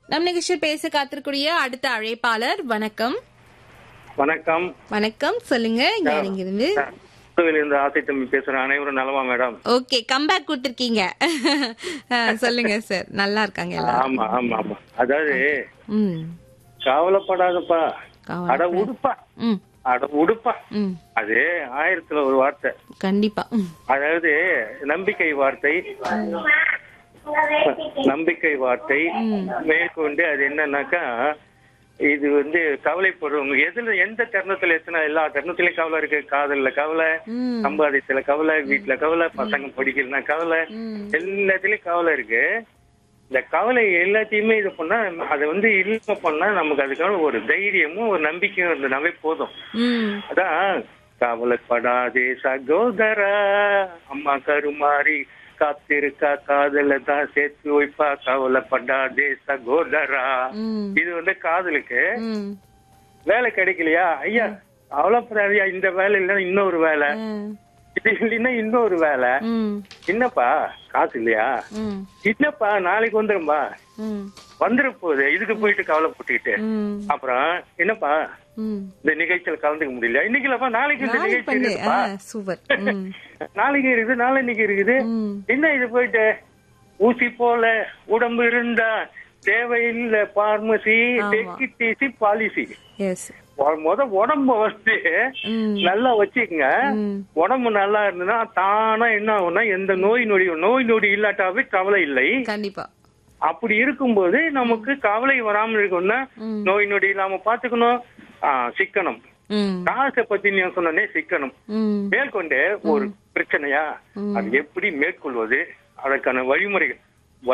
நம் நிகழ்ச்சியில் பேச காத்திருக்கூடிய அடுத்த அழைப்பாளர் வணக்கம் வணக்கம் வணக்கம் சொல்லுங்க யார் இங்க இருந்து இருந்து ஆசை தம்பி பேசுறேன் அனைவரும் நலமா மேடம் ஓகே கம்பேக் கொடுத்திருக்கீங்க ஆ, சொல்லுங்க சார் நல்லா இருக்காங்க எல்லாரும் ஆமா ஆமா ஆமா அதாவது ம் கவலைப்படாதப்பா கவலை- அட உடுப்பா ம் அட உடுப்பா ம் அது ஆயிரத்துல ஒரு வார்த்தை கண்டிப்பா ம் அதாவது நம்பிக்கை வார்த்தை நம்பிக்கை வார்த்தை மேற்கொண்டு அது என்னன்னாக்கா இது வந்து கவலைப்படுறவங்க எதுல எந்த தருணத்துல எத்தனை எல்லா தருணத்திலயும் கவலை இருக்கு காதல்ல கவலை ம் சம்பாதித்துல கவலை வீட்டுல கவலை பசங்க படிக்கலனா கவலை ம். எல்லாத்துலயும் கவலை இருக்கு இந்த கவலை எல்லாத்தையுமே இது பண்ணா அதை வந்து இல்லாம பண்ணா நமக்கு அதுக்கான ஒரு தைரியமும் ஒரு நம்பிக்கையும் இருந்தனாவே போதும் ம் அதான் கவலைப்படாதே சகோதரா அம்மா கருமாறி காத்திருக்கா காதல தான் சேர்த்து வைப்பா கவலைப்படாதே சகோதரா ம் இது வந்து காதலுக்கு ம் வேலை கிடைக்கலையா ஐயா அவ்வளவு இந்த வேலை இல்லைன்னா இன்னொரு வேலை ம் இது இல்லைன்னா இன்னொரு வேலை ம் என்னப்பா காசு இல்லையா ம் என்னப்பா நாளைக்கு வந்துரும்பா ம் வந்துரு போகுது இதுக்கு போயிட்டு கவலைப்பட்டுக்கிட்டு ம் அப்புறம் என்னப்பா ம் இந்த நிகழ்ச்சியில கலந்துக்க முடியல இன்னைக்கு இல்லப்பா நாளைக்கு இந்த நாளைக்கு நிகழ்ச்சி பண்ணு ஆ இருக்குப்பா சூப்பர் ம் நாளைக்கு இருக்குது நாளைக்கு இருக்குது ம் என்ன இது போயிட்டு ஊசி போல உடம்பு இருந்தா தேவையில்லை பார்மசி ஆமா. டெக்கி டிசி பாலிசி எஸ் முத உடம்ப வந்து ம் நல்லா வச்சுக்கங்க ம் உடம்பு நல்லா இருந்ததுன்னா தானா என்ன ஆகும்னா எந்த நோய் நொடி நோய் நொடி இல்லாட்டாவே கவலை இல்லை கண்டிப்பா அப்படி இருக்கும்போது நமக்கு கவலை வராமல் இருக்கணும்னா ம் நோய் நொடி இல்லாம பாத்துக்கணும் ஆ, சிக்கனம் ம் காசை பத்தி நீ சொன்னே சிக்கனம் ம் மேற்கொண்டு ஒரு பிரச்சனையா அது எப்படி மேற்கொள்வது அதற்கான வழிமுறைகள்